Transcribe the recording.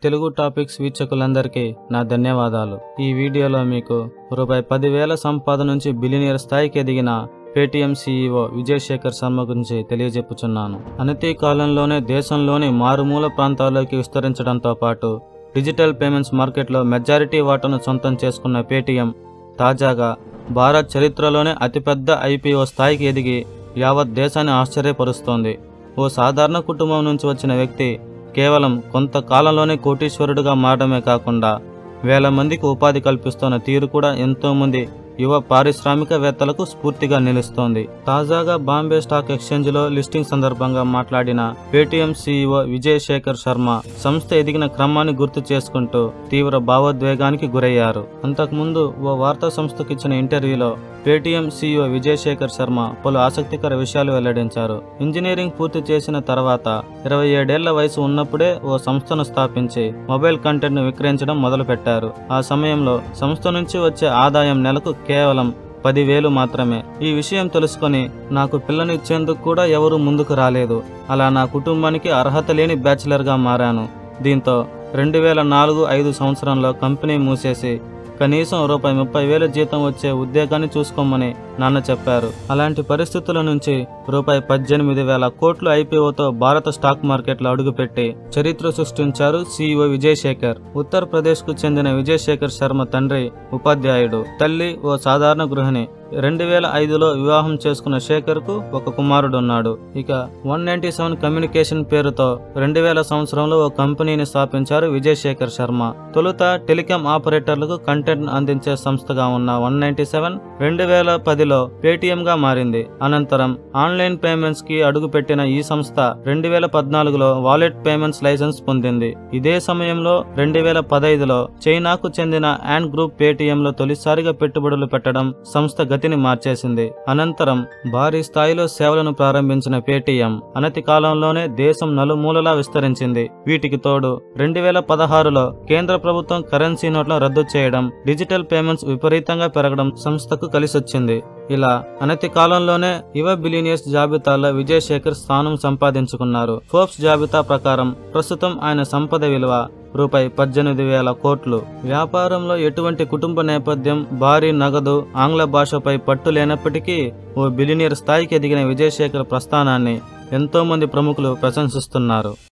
Telugu topics వీక్షకులందరికీ నా ధన్యవాదాలు ఈ వీడియోలో మీకు రూపాయి పదివేల సంపాదన నుంచి బిలినియర్ స్థాయికి ఎదిగిన పేటీఎం సీఈఓ విజయ్ శేఖర్ శర్మ గురించి తెలియజెప్పుచున్నాను అనతి కాలంలోనే దేశంలోని మారుమూల ప్రాంతాల్లోకి విస్తరించడంతో పాటు డిజిటల్ పేమెంట్స్ మార్కెట్లో మెజారిటీ వాటాను సొంతం చేసుకున్న పేటీఎం తాజాగా భారత్ చరిత్రలోనే అతిపెద్ద ఐపీఓ స్థాయికి ఎదిగి యావత్ దేశాన్ని ఆశ్చర్యపరుస్తోంది ఓ సాధారణ కుటుంబం నుంచి వచ్చిన వ్యక్తి కేవలం కొంతకాలంలోనే కోటీశ్వరుడుగా మారడమే కాకుండా వేల మందికి ఉపాధి కల్పిస్తున్న తీరు కూడా ఎంతోమంది యువ పారిశ్రామికవేత్తలకు స్ఫూర్తిగా నిలుస్తోంది తాజాగా బాంబే స్టాక్ ఎక్స్చేంజ్లో లిస్టింగ్ సందర్భంగా మాట్లాడిన పేటీఎం సీఈఓ విజయ్ శేఖర్ శర్మ సంస్థ ఎదిగిన క్రమాన్ని గుర్తు చేసుకుంటూ తీవ్ర భావోద్వేగానికి గురయ్యారు అంతకుముందు ఓ వార్తా సంస్థకు ఇచ్చిన ఇంటర్వ్యూలో పేటీఎం సీఈఓ విజయ్ శేఖర్ శర్మ పలు ఆసక్తికర విషయాలు వెల్లడించారు ఇంజనీరింగ్ పూర్తి చేసిన తర్వాత ఇరవై ఏడేళ్ల వయసు ఉన్నప్పుడే ఓ సంస్థను స్థాపించి మొబైల్ కంటెంట్ను విక్రయించడం మొదలుపెట్టారు ఆ సమయంలో సంస్థ నుంచి వచ్చే ఆదాయం నెలకు కేవలం పదివేలు మాత్రమే ఈ విషయం తెలుసుకొని నాకు పిల్లనిచ్చేందుకు కూడా ఎవరూ ముందుకు రాలేదు అలా నా కుటుంబానికి అర్హత లేని బ్యాచిలర్గా మారాను దీంతో రెండు వేల నాలుగు ఐదు సంవత్సరంలో కంపెనీ మూసేసి కనీసం రూపాయి ముప్పై వేల జీతం వచ్చే ఉద్యోగాన్ని చూసుకోమని నాన్న చెప్పారు అలాంటి పరిస్థితుల నుంచి రూపాయి పద్దెనిమిది వేల కోట్ల ఐపీఓతో భారత స్టాక్ మార్కెట్లో అడుగుపెట్టి చరిత్ర సృష్టించారు సీఈఓ విజయ్ శేఖర్ ఉత్తరప్రదేశ్ కు చెందిన విజయ్ శేఖర్ శర్మ తండ్రి ఉపాధ్యాయుడు తల్లి ఓ సాధారణ గృహిణి రెండు వేల ఐదులో వివాహం చేసుకున్న శేఖర్ కు ఒక కుమారుడు ఉన్నాడు ఇక వన్ నైన్టీ సెవెన్ కమ్యూనికేషన్ పేరుతో రెండు వేల సంవత్సరంలో ఓ కంపెనీని స్థాపించారు విజయ్ శేఖర్ శర్మ తొలుత టెలికాం ఆపరేటర్లకు కంటెంట్ అందించే సంస్థగా ఉన్న వన్ నైన్టీ సెవెన్ రెండు వేల పదిలో పేటీఎం గా మారింది అనంతరం ఆన్లైన్ పేమెంట్స్ కి అడుగుపెట్టిన ఈ సంస్థ రెండు వేల పద్నాలుగులో వాలెట్ పేమెంట్స్ లైసెన్స్ పొందింది ఇదే సమయంలో రెండు వేల పదైదులో చైనాకు చెందిన యాన్ గ్రూప్ పేటీఎం లో తొలిసారిగా పెట్టుబడులు పెట్టడం సంస్థ గతిని మార్చేసింది అనంతరం భారీ స్థాయిలో సేవలను ప్రారంభించిన పేటీఎం అనతి కాలంలోనే దేశం నలుమూలలా విస్తరించింది వీటికి తోడు రెండు వేల పదహారులో కేంద్ర ప్రభుత్వం కరెన్సీ నోట్లను రద్దు చేయడం డిజిటల్ పేమెంట్స్ విపరీతంగా పెరగడం సంస్థకు కలిసొచ్చింది ఇలా అనతి కాలంలోనే యువ బిలియనియర్స్ జాబితాలో విజయ్ శేఖర్ స్థానం సంపాదించుకున్నారు ఫోర్బ్స్ జాబితా ప్రకారం ప్రస్తుతం ఆయన సంపద విలువ రూపాయి పద్దెనిమిది వేల కోట్లు వ్యాపారంలో ఎటువంటి కుటుంబ నేపథ్యం భారీ నగదు ఆంగ్ల భాషపై పట్టు లేనప్పటికీ ఓ బిలియనియర్ స్థాయికి ఎదిగిన విజయ్ శేఖర్ ప్రస్థానాన్ని ఎంతో మంది ప్రముఖులు ప్రశంసిస్తున్నారు